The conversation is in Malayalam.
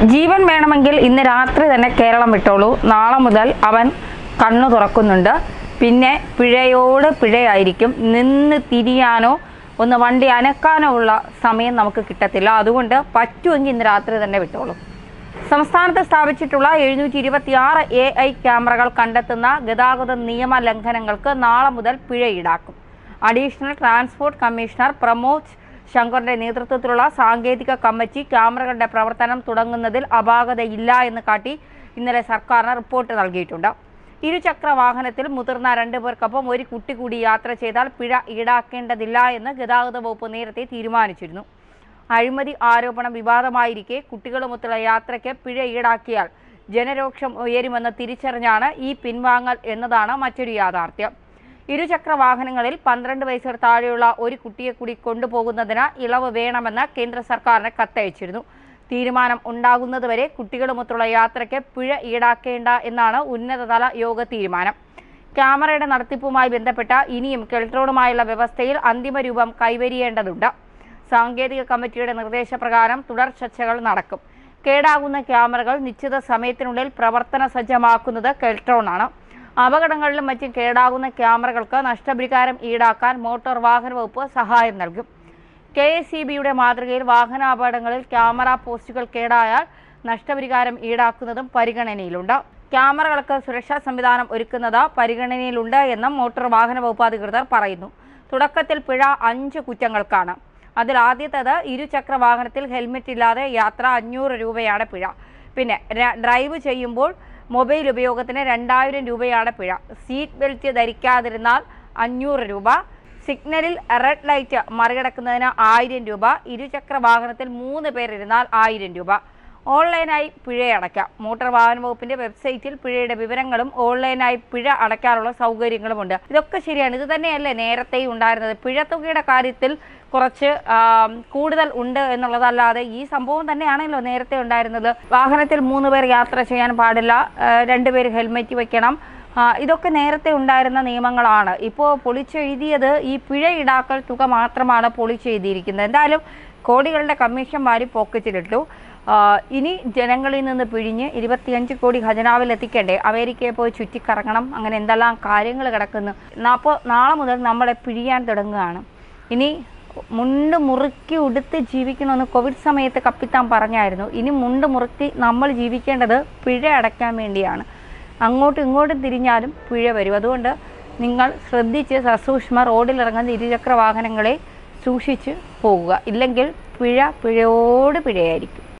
ജീവൻ വേണമെങ്കിൽ ഇന്ന് രാത്രി തന്നെ കേരളം വിട്ടോളൂ നാളെ മുതൽ അവൻ കണ്ണു തുറക്കുന്നുണ്ട് പിന്നെ പിഴയോട് പിഴയായിരിക്കും നിന്ന് തിരിയാനോ ഒന്ന് വണ്ടി അനക്കാനോ ഉള്ള സമയം നമുക്ക് കിട്ടത്തില്ല അതുകൊണ്ട് പറ്റുമെങ്കിൽ ഇന്ന് രാത്രി തന്നെ വിട്ടോളൂ സംസ്ഥാനത്ത് സ്ഥാപിച്ചിട്ടുള്ള എഴുന്നൂറ്റി ഇരുപത്തി ആറ് എ ഐ ക്യാമറകൾ കണ്ടെത്തുന്ന ഗതാഗത നിയമ ലംഘനങ്ങൾക്ക് നാളെ മുതൽ പിഴ ഈടാക്കും അഡീഷണൽ ട്രാൻസ്പോർട്ട് കമ്മീഷണർ പ്രമോദ് ശങ്കറിന്റെ നേതൃത്വത്തിലുള്ള സാങ്കേതിക കമ്മിറ്റി ക്യാമറകളുടെ പ്രവർത്തനം തുടങ്ങുന്നതിൽ അപാകതയില്ല എന്ന് കാട്ടി ഇന്നലെ സർക്കാരിന് റിപ്പോർട്ട് നൽകിയിട്ടുണ്ട് ഇരുചക്ര വാഹനത്തിൽ മുതിർന്ന രണ്ടു പേർക്കൊപ്പം ഒരു കുട്ടി കൂടി യാത്ര ചെയ്താൽ പിഴ ഈടാക്കേണ്ടതില്ല എന്ന് ഗതാഗത വകുപ്പ് നേരത്തെ തീരുമാനിച്ചിരുന്നു അഴിമതി ആരോപണം വിവാദമായിരിക്കെ കുട്ടികളുമൊത്തുള്ള യാത്രയ്ക്ക് പിഴ ഈടാക്കിയാൽ ജനരോക്ഷം ഉയരുമെന്ന് തിരിച്ചറിഞ്ഞാണ് ഈ പിൻവാങ്ങൽ എന്നതാണ് മറ്റൊരു യാഥാർത്ഥ്യം ഇരുചക്ര വാഹനങ്ങളിൽ പന്ത്രണ്ട് വയസ്സിൽ താഴെയുള്ള ഒരു കുട്ടിയെ കൂടി കൊണ്ടുപോകുന്നതിന് ഇളവ് വേണമെന്ന് കേന്ദ്ര സർക്കാരിന് കത്തയച്ചിരുന്നു തീരുമാനം ഉണ്ടാകുന്നതുവരെ കുട്ടികളുമൊത്തുള്ള യാത്രയ്ക്ക് പിഴ ഈടാക്കേണ്ട എന്നാണ് ഉന്നതതല യോഗ തീരുമാനം ക്യാമറയുടെ നടത്തിപ്പുമായി ബന്ധപ്പെട്ട ഇനിയും കെൽട്രോണുമായുള്ള വ്യവസ്ഥയിൽ അന്തിമ രൂപം കൈവരിയേണ്ടതുണ്ട് സാങ്കേതിക കമ്മിറ്റിയുടെ നിർദ്ദേശപ്രകാരം തുടർ ചർച്ചകൾ നടക്കും കേടാകുന്ന ക്യാമറകൾ നിശ്ചിത സമയത്തിനുള്ളിൽ പ്രവർത്തന സജ്ജമാക്കുന്നത് കെൽട്രോണാണ് അപകടങ്ങളിലും മറ്റും കേടാകുന്ന ക്യാമറകൾക്ക് നഷ്ടപരിഹാരം ഈടാക്കാൻ മോട്ടോർ വാഹന വകുപ്പ് സഹായം നൽകും കെ എസ് ഇ ബിയുടെ മാതൃകയിൽ വാഹനാപകടങ്ങളിൽ ക്യാമറ പോസ്റ്റുകൾ കേടായാൽ നഷ്ടപരിഹാരം ഈടാക്കുന്നതും പരിഗണനയിലുണ്ട് ക്യാമറകൾക്ക് സുരക്ഷാ സംവിധാനം ഒരുക്കുന്നത് പരിഗണനയിലുണ്ട് എന്നും മോട്ടോർ വാഹന വകുപ്പ് അധികൃതർ പറയുന്നു തുടക്കത്തിൽ പിഴ അഞ്ച് കുറ്റങ്ങൾക്കാണ് അതിൽ ആദ്യത്തേത് ഇരുചക്ര വാഹനത്തിൽ ഹെൽമെറ്റ് ഇല്ലാതെ യാത്ര അഞ്ഞൂറ് രൂപയാണ് പിഴ പിന്നെ ര- ഡ്രൈവ് ചെയ്യുമ്പോൾ മൊബൈൽ ഉപയോഗത്തിന് രണ്ടായിരം രൂപയാണ് പിഴ സീറ്റ് ബെൽറ്റ് ധരിക്കാതിരുന്നാൽ അഞ്ഞൂറ് രൂപ സിഗ്നലിൽ റെഡ് ലൈറ്റ് മറികടക്കുന്നതിന് ആയിരം രൂപ ഇരുചക്ര വാഹനത്തിൽ മൂന്ന് പേരിരുന്നാൽ ആയിരം രൂപ ഓൺലൈനായി പിഴയടയ്ക്കാം മോട്ടോർ വാഹന വകുപ്പിന്റെ വെബ്സൈറ്റിൽ പിഴയുടെ വിവരങ്ങളും ഓൺലൈനായി പിഴ അടയ്ക്കാനുള്ള സൗകര്യങ്ങളുമുണ്ട് ഇതൊക്കെ ശരിയാണ് ഇത് തന്നെയല്ലേ നേരത്തെയും ഉണ്ടായിരുന്നത് പിഴത്തുകയുടെ കാര്യത്തിൽ കുറച്ച് ആം, കൂടുതൽ ഉണ്ട് എന്നുള്ളതല്ലാതെ ഈ സംഭവം തന്നെയാണല്ലോ നേരത്തെ ഉണ്ടായിരുന്നത് വാഹനത്തിൽ മൂന്ന് പേർ യാത്ര ചെയ്യാൻ പാടില്ല ആ, രണ്ടുപേർ ഹെൽമെറ്റ് വെക്കണം ആ, ഇതൊക്കെ നേരത്തെ ഉണ്ടായിരുന്ന നിയമങ്ങളാണ് ഇപ്പോൾ പൊളിച്ചെഴുതിയത് ഈ പിഴ ഈടാക്കൽ തുക മാത്രമാണ് പൊളിച്ചെഴുതിയിരിക്കുന്നത് എന്തായാലും കോടികളുടെ കമ്മീഷൻ വാരി പോക്കറ്റിലിട്ടു ആ, ഇനി ജനങ്ങളിൽ നിന്ന് പിഴിഞ്ഞ് ഇരുപത്തിയഞ്ച് കോടി ഖജനാവിൽ എത്തിക്കണ്ടേ അമേരിക്കയെ പോയി ചുറ്റിക്കറങ്ങണം അങ്ങനെ എന്തെല്ലാം കാര്യങ്ങൾ കിടക്കുന്നു അപ്പോൾ നാളെ മുതൽ നമ്മളെ പിഴിയാൻ തുടങ്ങുകയാണ് ഇനി മുണ്ട് മുറുക്കി ഉടുത്ത് ജീവിക്കണമെന്ന് കോവിഡ് സമയത്ത് കപ്പിത്താൻ പറഞ്ഞായിരുന്നു ഇനി മുണ്ട് മുറുക്കി നമ്മൾ ജീവിക്കേണ്ടത് പിഴ അടയ്ക്കാൻ വേണ്ടിയാണ് അങ്ങോട്ടും ഇങ്ങോട്ടും തിരിഞ്ഞാലും പിഴ വരും അതുകൊണ്ട് നിങ്ങൾ ശ്രദ്ധിച്ച് സസൂക്ഷ്മ റോഡിലിറങ്ങുന്ന ഇരുചക്ര വാഹനങ്ങളെ സൂക്ഷിച്ച് പോകുക ഇല്ലെങ്കിൽ പിഴ പിഴയോട് പിഴയായിരിക്കും